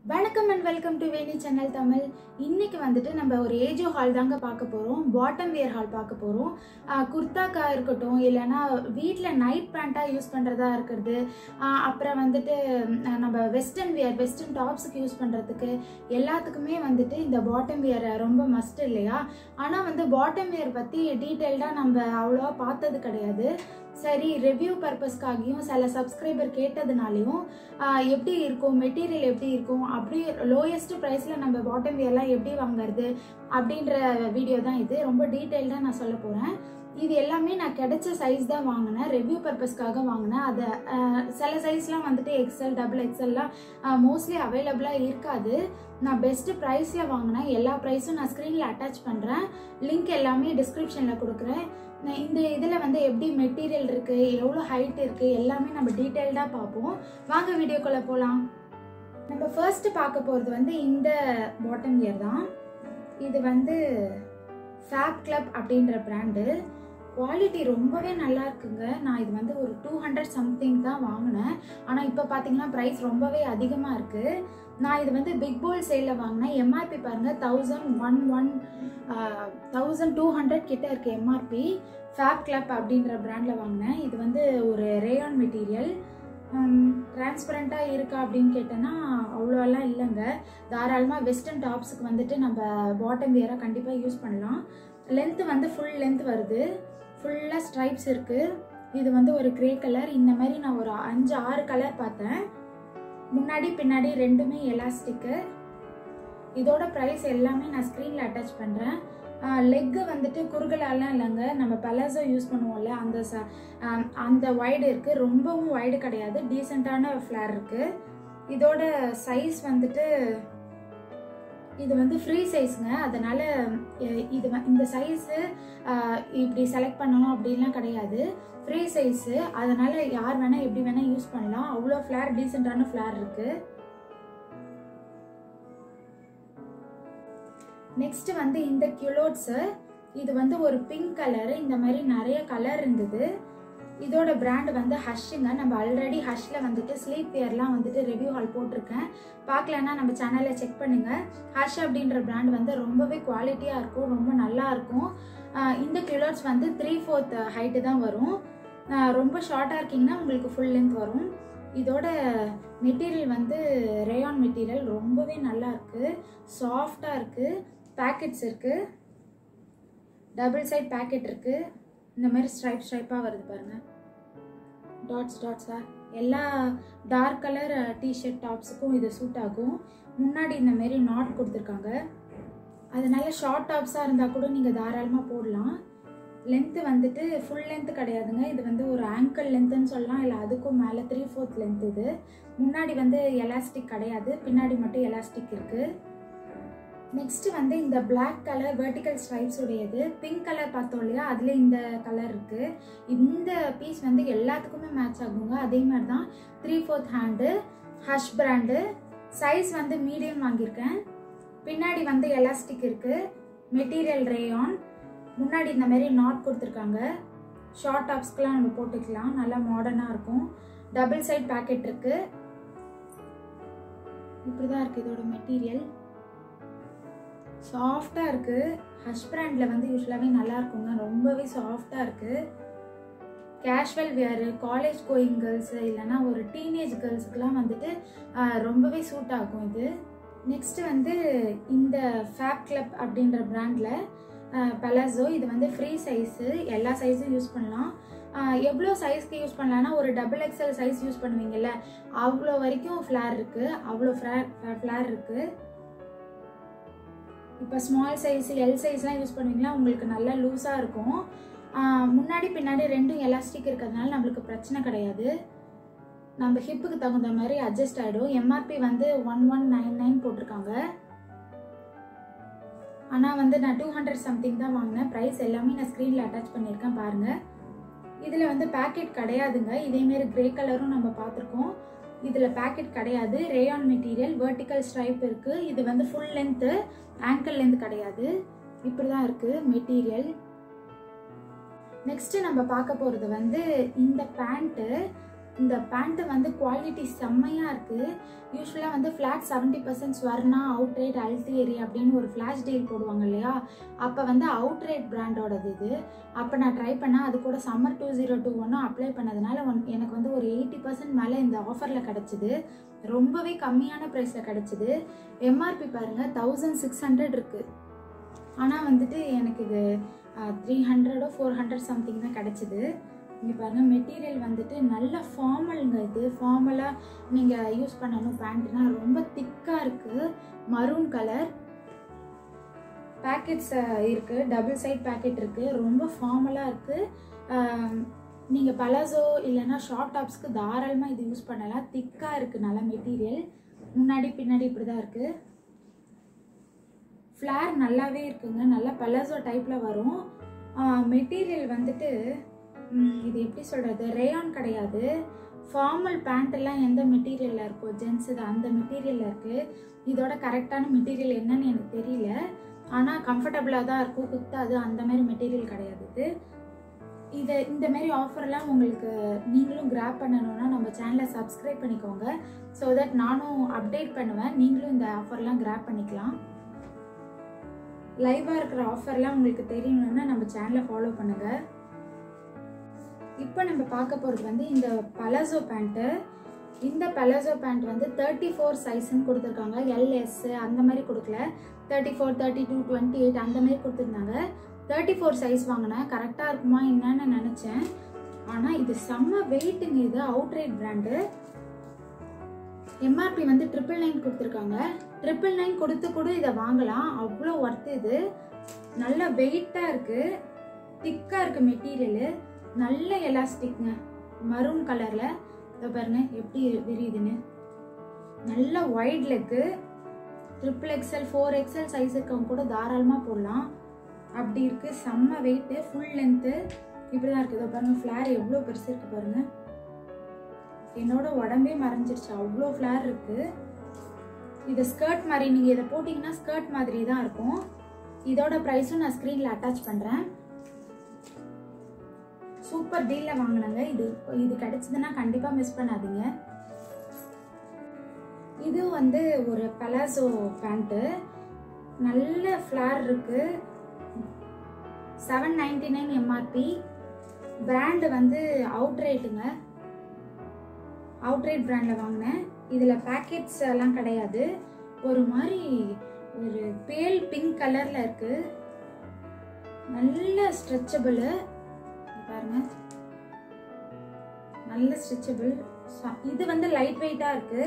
வணக்கம் and welcome to Veni channel Tamil இன்னைக்கு வந்துட்டு நம்ம ஒரு ஏஜோ ஹால் தாங்க பார்க்க போகிறோம் பாட்டம் வியர் ஹால் பார்க்க போகிறோம் குர்தாக்கா இருக்கட்டும் இல்லைன்னா வீட்டில் நைட் பேண்ட்டாக யூஸ் பண்ணுறதா இருக்கிறது ஆஹ் அப்புறம் வந்துட்டு ஆஹ் நம்ம வெஸ்டர்ன் வியர் வெஸ்டர்ன் டாப்ஸுக்கு யூஸ் பண்ணுறதுக்கு எல்லாத்துக்குமே வந்துட்டு இந்த பாட்டம் வியர் ரொம்ப மஸ்ட் இல்லையா ஆனால் வந்து பாட்டம் வியர் பற்றி டீட்டெயில்டாக நம்ம அவ்வளோவா பார்த்தது கிடையாது சரி ரிவ்யூ பர்பஸ்க்காகியும் சில சப்ஸ்கிரைபர் கேட்டதுனாலையும் ஆஹ் எப்படி இருக்கும் மெட்டீரியல் எப்படி இருக்கும் அப்படி லோயஸ்ட் ப்ரைஸில் நம்ம பாட்டம் வியர்லாம் எப்படி வாங்குறது அப்படின்ற வீடியோ தான் இது ரொம்ப டீட்டெயில்டாக நான் சொல்ல போகிறேன் இது எல்லாமே நான் கிடைச்ச சைஸ் தான் வாங்கினேன் ரிவ்யூ பர்பஸ்க்காக வாங்கினேன் அதை ஆஹ் சில சைஸ்லாம் வந்துட்டு எக்ஸல் டபுள் எக்ஸல்லாம் மோஸ்ட்லி அவைலபிளாக இருக்காது நான் பெஸ்ட்டு ப்ரைஸில் வாங்கினேன் எல்லா ப்ரைஸும் நான் ஸ்க்ரீனில் அட்டாச் பண்ணுறேன் லிங்க் எல்லாமே டிஸ்கிரிப்ஷனில் கொடுக்குறேன் நான் இந்த இதில் வந்து எப்படி மெட்டீரியல் இருக்குது எவ்வளோ ஹைட் இருக்குது எல்லாமே நம்ம டீட்டெயில்டாக பார்ப்போம் வாங்க வீடியோக்குள்ளே போகலாம் நம்ம ஃபர்ஸ்ட் பார்க்க போகிறது வந்து இந்த பாட்டம் இயர் தான் இது வந்து ஃபேப் கிளப் அப்படின்ற பிராண்டு குவாலிட்டி ரொம்பவே நல்லா இருக்குங்க நான் இது வந்து ஒரு டூ ஹண்ட்ரட் சம்திங் தான் வாங்கினேன் ஆனால் இப்போ பார்த்தீங்கன்னா ப்ரைஸ் ரொம்பவே அதிகமாக இருக்குது நான் இது வந்து பிக் போல் சேலில் வாங்கினேன் எம்ஆர்பி பாருங்கள் thousand one one thousand two hundred கிட்ட இருக்குது எம்ஆர்பி ஃபேப் கிளப் அப்படின்ற பிராண்டில் வாங்கினேன் இது வந்து ஒரு ரேயான் மெட்டீரியல் டிரான்ஸ்பரண்ட்டாக இருக்கா அப்படின்னு கேட்டேன்னா அவ்வளோலாம் இல்லைங்க தாராளமாக வெஸ்டர்ன் டாப்ஸுக்கு வந்துட்டு நம்ம பாட்டம் வியராக கண்டிப்பாக யூஸ் பண்ணலாம் லென்த்து வந்து ஃபுல் லென்த் வருது ஃபுல்லாக ஸ்ட்ரைப்ஸ் இருக்குது இது வந்து ஒரு க்ரே கலர் இந்த மாதிரி நான் ஒரு அஞ்சு ஆறு கலர் பார்த்தேன் முன்னாடி பின்னாடி ரெண்டுமே எலாஸ்டிக்கு இதோட ப்ரைஸ் எல்லாமே நான் ஸ்க்ரீனில் அட்டாச் பண்ணுறேன் லெக்கு வந்துட்டு குறுகலாலாம் இல்லைங்க நம்ம பலாசோ யூஸ் பண்ணுவோம்ல அந்த ச ஆஹ் அந்த வைடு இருக்குது ரொம்பவும் வைடு கிடையாது டீசெண்டான ஃப்ளேர் இருக்குது இதோட சைஸ் வந்துட்டு இது வந்து ஃப்ரீ சைஸுங்க அதனால் இது வ- இந்த சைஸு இப்படி செலக்ட் பண்ணணும் அப்படின்லாம் கிடையாது ஃப்ரீ சைஸு அதனால் யார் வேணால் எப்படி வேணால் யூஸ் பண்ணலாம் அவ்வளோ ஃப்ளேர் டீசெண்டான ஃப்ளேர் இருக்குது நெக்ஸ்ட் வந்து இந்த கியூலோட்ஸு இது வந்து ஒரு பிங்க் கலரு இந்த மாதிரி நிறைய கலர் இருந்தது இதோட பிராண்ட் வந்து ஹஷ்ஷுங்க நம்ம ஆல்ரெடி ஹஷ்ல வந்துட்டு ஸ்லீப் வியர்லாம் வந்துட்டு ரிவ்யூ ஹால் போட்டிருக்கேன் பார்க்கலன்னா நம்ம சேனலில் செக் பண்ணுங்க ஹஷ் அப்படின்ற பிராண்ட் வந்து ரொம்பவே குவாலிட்டியாக இருக்கும் ரொம்ப நல்லா இருக்கும் ஆஹ் இந்த கியூலோட்ஸ் வந்து த்ரீ ஃபோர்த் ஹைட்டு தான் வரும் ஆஹ் ரொம்ப ஷார்ட்டாக இருக்கீங்கன்னா உங்களுக்கு ஃபுல் லென்த் வரும் இதோட மெட்டீரியல் வந்து ரேயான் மெட்டீரியல் ரொம்பவே நல்லா இருக்குது சாஃப்டாக இருக்குது பேக்கெட்ஸ் இருக்குது டபுள் சைட் பேக்கெட் இருக்குது இந்த மாதிரி ஸ்ட்ரைப் ஸ்ட்ரைப்பாக வருது பாருங்கள் டாட்ஸ் டாட்ஸாக எல்லா டார்க் கலர் டிஷர்ட் டாப்ஸுக்கும் இது சூட் ஆகும் முன்னாடி இந்த மாதிரி நாட் கொடுத்துருக்காங்க அதனால ஷார்ட் டாப்ஸாக இருந்தால் கூட நீங்கள் தாராளமாக போடலாம் லென்த்து வந்துட்டு ஃபுல் லென்த்து கிடையாதுங்க இது வந்து ஒரு ஆங்கிள் லென்த்துன்னு சொல்லலாம் இல்லை அதுக்கும் மேலே த்ரீ ஃபோர்த் லென்த் இது முன்னாடி வந்து எலாஸ்டிக் கிடையாது பின்னாடி மட்டும் எலாஸ்டிக் இருக்குது நெக்ஸ்ட் வந்து இந்த Black கலர் வெர்டிக்கல் ஸ்ட்ரைப்ஸ் உடையது பிங்க் கலர் பார்த்தோம் இல்லையா அதில் இந்த கலர் இருக்கு இந்த பீஸ் வந்து எல்லாத்துக்குமே மேட்ச் ஆகுங்க அதே மாதிரி தான் three fourth hand Hush brand size வந்து மீடியம் வாங்கியிருக்கேன் பின்னாடி வந்து எலாஸ்டிக் இருக்கு மெட்டீரியல் ரேயான் முன்னாடி இந்த மாதிரி நாட் கொடுத்துருக்காங்க ஷார்ட் டாப்ஸ்க்கெலாம் நம்ம போட்டுக்கலாம் நல்லா மாடர்னாக இருக்கும் டபுள் சைட் பேக்கெட் இருக்கு இப்படி தான் இருக்குது இதோட மெட்டீரியல் சாஃப்டாக இருக்குது ஹஷ் பிராண்டில் வந்து யூஸ்வலாகவே நல்லா இருக்குங்க ரொம்பவே சாஃப்டாக இருக்குது casual wear college going girls இல்லைன்னா ஒரு டீனேஜ் கேர்ள்ஸுக்கெலாம் வந்துட்டு ஆஹ், ரொம்பவே சூட் ஆகும் இது நெக்ஸ்ட் வந்து இந்த ஃபேப் கிளப் அப்படின்ற பிராண்டில் பலாசோ இது வந்து ஃப்ரீ சைஸு எல்லா சைஸும் யூஸ் பண்ணலாம் ஆஹ், எவ்வளோ சைஸ்க்கு யூஸ் பண்ணலாம்னா ஒரு டபுள் எக்ஸல் சைஸ் யூஸ் பண்ணுவீங்கல்ல அவ்வளோ வரைக்கும் ஃப்ளேர் இருக்குது அவ்வளோ ஃப்ளேர் ஃப்ளேர் இருக்குது இப்போ ஸ்மால் சைஸ் எல் சைஸ்லாம் யூஸ் பண்ணுவீங்களா உங்களுக்கு நல்லா லூஸாக இருக்கும் ஆஹ் முன்னாடி பின்னாடி ரெண்டும் எலாஸ்டிக் இருக்கிறதுனால நம்மளுக்கு பிரச்சனை கிடையாது நம்ம ஹிப்புக்கு தகுந்த மாதிரி அட்ஜஸ்ட் ஆகிடும் எம்ஆர்பி வந்து ஒன் ஒன் நைன் நைன் போட்டிருக்காங்க ஆனால் வந்து நான் டூ ஹண்ட்ரட் சம்திங் தான் வாங்கினேன் ப்ரைஸ் எல்லாமே நான் ஸ்க்ரீனில் அட்டாச் பண்ணியிருக்கேன் பாருங்கள் இதில் வந்து பேக்கெட் கிடையாதுங்க இதேமாரி கிரே கலரும் நம்ம பார்த்துருக்கோம் இதில் பேக்கெட் கிடையாது ரேயான் மெட்டீரியல் வெர்டிக்கல் ஸ்ட்ரைப் இருக்குது இது வந்து ஃபுல் லென்த்து ஆங்கிள் லென்த் கிடையாது இப்படி தான் இருக்குது மெட்டீரியல் நெக்ஸ்ட்டு நம்ம பார்க்க போகிறது வந்து இந்த பேண்ட்டு இந்த பேண்ட்டு வந்து குவாலிட்டி செம்மையாக இருக்குது யூஸ்வலாக வந்து ஃப்ளாட் செவன்ட்டி பர்சன்ட் ஸ்வர்ணா அவுட் ரேட் அல்டியரி அப்படின்னு ஒரு ஃப்ளாஷ் டீல் போடுவாங்க இல்லையா அப்போ வந்து அவுட் ரேட் பிராண்டோடது இது அப்போ நான் ட்ரை பண்ணேன் அது கூட சம்மர் டூ ஜீரோ டூ ஒன்றும் அப்ளை பண்ணதுனால ஒன் எனக்கு வந்து ஒரு எயிட்டி பர்சன்ட் மேலே இந்த ஆஃபரில் கிடச்சிது ரொம்பவே கம்மியான ப்ரைஸில் கிடச்சிது எம்ஆர்பி பாருங்கள் தௌசண்ட் சிக்ஸ் ஹண்ட்ரட் இருக்குது ஆனால் வந்துட்டு எனக்கு இது த்ரீ ஹண்ட்ரடோ ஃபோர் ஹண்ட்ரட் சம்திங் தான் கிடச்சிது இங்கே பாருங்கள் மெட்டீரியல் வந்துட்டு நல்ல ஃபார்மலுங்க இது ஃபார்மலாக நீங்கள் யூஸ் பண்ணணும் பேண்ட்னா ரொம்ப திக்காக இருக்குது மரூன் கலர் பேக்கெட்ஸ் இருக்குது டபுள் சைட் பேக்கெட் இருக்குது ரொம்ப ஃபார்மலாக இருக்குது நீங்கள் பலாசோ இல்லைன்னா ஷார்ட் டாப்ஸ்க்கு தாராளமாக இது யூஸ் பண்ணலாம் திக்காக இருக்குது நல்ல மெட்டீரியல் முன்னாடி பின்னாடி இப்படி தான் இருக்குது ஃப்ளார் நல்லாவே இருக்குங்க நல்லா பலாசோ டைப்பில் வரும் மெட்டீரியல் வந்துட்டு ம், இது எப்படி சொல்கிறது ரேயான் கிடையாது ஃபார்மல் பேண்ட் எல்லாம் எந்த மெட்டீரியலில் இருக்கோ ஜென்ஸ் இது அந்த மெட்டீரியலில் இருக்குது இதோட கரெக்டான மெட்டீரியல் என்னன்னு எனக்கு தெரியல ஆனால் கம்ஃபர்டபுளாக தான் இருக்கும் குத்தாது அந்த மாதிரி மெட்டீரியல் கிடையாது இது இதை இந்த மாதிரி ஆஃபர்லாம் உங்களுக்கு நீங்களும் கிராப் பண்ணணும்னா நம்ம சேனலை சப்ஸ்கிரைப் பண்ணிக்கோங்க ஸோ தட் நானும் அப்டேட் பண்ணுவேன் நீங்களும் இந்த ஆஃபர்லாம் கிராப் பண்ணிக்கலாம் லைவாக இருக்கிற ஆஃபர்லாம் உங்களுக்கு தெரியணும்னா நம்ம சேனலை ஃபாலோ பண்ணுங்கள் இப்போ நம்ம பார்க்க போகிறது வந்து இந்த பலாசோ பேண்ட்டு இந்த பலாசோ பேண்ட் வந்து தேர்ட்டி ஃபோர் சைஸ்ன்னு கொடுத்துருக்காங்க எல்எஸ் அந்த மாதிரி கொடுக்கல thirty four thirty two twenty eight அந்த மாதிரி கொடுத்துருந்தாங்க தேர்ட்டி ஃபோர் சைஸ் வாங்கினேன் கரெக்டாக இருக்குமா என்னன்னு நினச்சேன் ஆனால் இது செம்ம வெயிட்டுங்க இது அவுட்ரேட் பிராண்டு எம்ஆர்பி வந்து ட்ரிபிள் நைன் கொடுத்துருக்காங்க ட்ரிபிள் நைன் கொடுத்து கூட இதை வாங்கலாம் அவ்வளோ ஒர்த்து இது நல்ல வெயிட்டாக இருக்குது திக்காக இருக்குது மெட்டீரியலு நல்ல எலாஸ்டிக்ங்க மரூன் கலரில் இதை பாருங்க எப்படி விரியுதுன்னு நல்ல white leg triple XL four XL size இருக்கவங்க கூட தாராளமாக போடலாம் அப்படி இருக்கு செம்ம வெயிட்டு ஃபுல் லென்த்து இப்படி தான் இருக்குது இதை பாருங்க ஃப்ளார் எவ்வளோ பெருசு இருக்கு பாருங்க என்னோட உடம்பே மறைஞ்சிருச்சு அவ்வளோ ஃப்ளார் இருக்கு இது ஸ்கர்ட் மாதிரி நீங்கள் இதை போட்டிங்கன்னா ஸ்கர்ட் மாதிரி தான் இருக்கும் இதோட ப்ரைஸும் நான் ஸ்க்ரீனில் அட்டாச் பண்ணுறேன் சூப்பர் டீலில் வாங்கினாங்க இது இது கிடைச்சதுன்னா கண்டிப்பாக மிஸ் பண்ணாதீங்க இது வந்து ஒரு பலாசோ பேண்ட்டு நல்ல ஃப்ளார் இருக்கு seven ninety nine MRP brand வந்து அவுட் ரேட்டுங்க அவுட் ரேட் பிராண்டில் வாங்கினேன் இதில் பேக்கெட்ஸ் எல்லாம் கிடையாது ஒரு மாதிரி ஒரு பேல் பிங்க் கலரில் இருக்கு நல்ல ஸ்ட்ரெச்சபிள் பாருங்க நல்ல ஸ்ட்ரெச்சபிள் இது வந்து லைட் வெயிட்டாக இருக்கு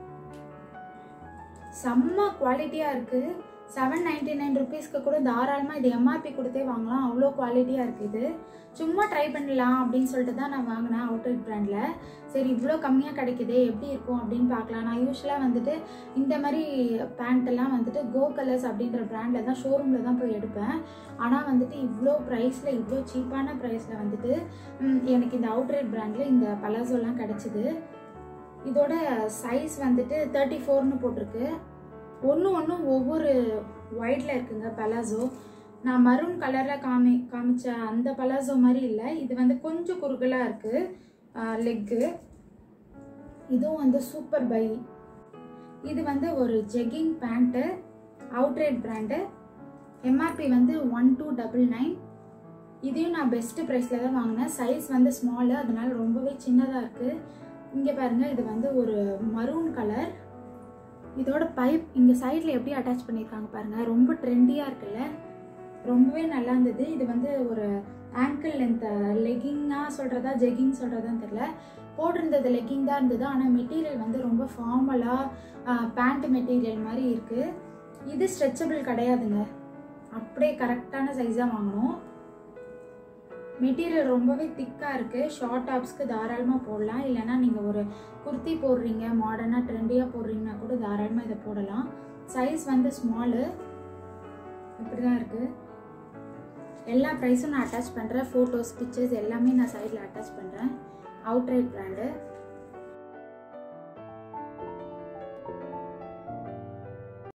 செம்ம குவாலிட்டியாக இருக்கு செவன் நைன்டி நைன் ருபீஸ்க்கு கூட தாராளமாக இது எம்ஆர்பி கொடுத்தே வாங்கலாம் அவ்வளோ குவாலிட்டியாக இருக்குது இது சும்மா ட்ரை பண்ணலாம் அப்படின்னு சொல்லிட்டு தான் நான் வாங்கினேன் அவுட்லெட் பிராண்டில் சரி இவ்வளோ கம்மியாக கிடைக்குதே எப்படி இருக்கும் அப்படின்னு பார்க்கலாம் நான் யூஸ்வலாக வந்துட்டு இந்த மாதிரி பேண்ட் எல்லாம் வந்துட்டு கோ கலர்ஸ் அப்படின்ற பிராண்டில் தான் ஷோரூமில் தான் போய் எடுப்பேன் ஆனால் வந்துட்டு இவ்வளோ ப்ரைஸில் இவ்வளோ சீப்பான ப்ரைஸில் வந்துட்டு ம், எனக்கு இந்த அவுட்ரேட் பிராண்டில் இந்த பலாசோலாம் கிடச்சிது இதோட சைஸ் வந்துட்டு தேர்ட்டி ஃபோர்னு போட்டிருக்கு ஒன்று ஒன்றும் ஒவ்வொரு ஒயிட்டில் இருக்குங்க பலாசோ நான் மரூன் கலரில் காமி காமிச்ச அந்த பலாசோ மாதிரி இல்லை இது வந்து கொஞ்சம் குறுகலாக இருக்குது லெக்கு இதுவும் வந்து சூப்பர் பை இது வந்து ஒரு jegging pant out rate brand MRP வந்து ஒன் டூ டபுள் நைன் இதையும் நான் பெஸ்ட்டு ப்ரைஸில் தான் வாங்கினேன் சைஸ் வந்து ஸ்மாலு அதனால ரொம்பவே சின்னதாக இருக்குது இங்கே பாருங்கள் இது வந்து ஒரு மரூன் கலர் இதோட பைப் இங்கே சைடில் எப்படி அட்டாச் பண்ணியிருக்காங்க பாருங்கள் ரொம்ப ட்ரெண்டியாக இருக்குல்ல ரொம்பவே நல்லா இருந்தது இது வந்து ஒரு ஆங்கிள் லென்த் லெகிங்காக சொல்கிறதா ஜெகிங் சொல்கிறதான்னு தெரில போட்டிருந்தது லெகிங் தான் இருந்தது ஆனால் மெட்டீரியல் வந்து ரொம்ப ஃபார்மலாக பேண்ட் மெட்டீரியல் மாதிரி இருக்குது இது ஸ்ட்ரெச்சபிள் கிடையாதுங்க அப்படியே கரெக்டான சைஸாக வாங்கணும் மெட்டீரியல் ரொம்பவே திக்காக இருக்குது ஷார்ட் டாப்ஸ்க்கு தாராளமாக போடலாம் இல்லைன்னா நீங்கள் ஒரு குர்த்தி போடுறீங்க மாடர்னாக ட்ரெண்டியாக போடுறீங்கன்னா கூட தாராளமாக இதை போடலாம் சைஸ் வந்து ஸ்மாலு இப்படி தான் இருக்குது எல்லா ப்ரைஸும் நான் அட்டாச் பண்ணுறேன் ஃபோட்டோஸ் பிக்சர்ஸ் எல்லாமே நான் சைடில் அட்டாச் பண்ணுறேன் அவுட்ரைட் பிராண்டு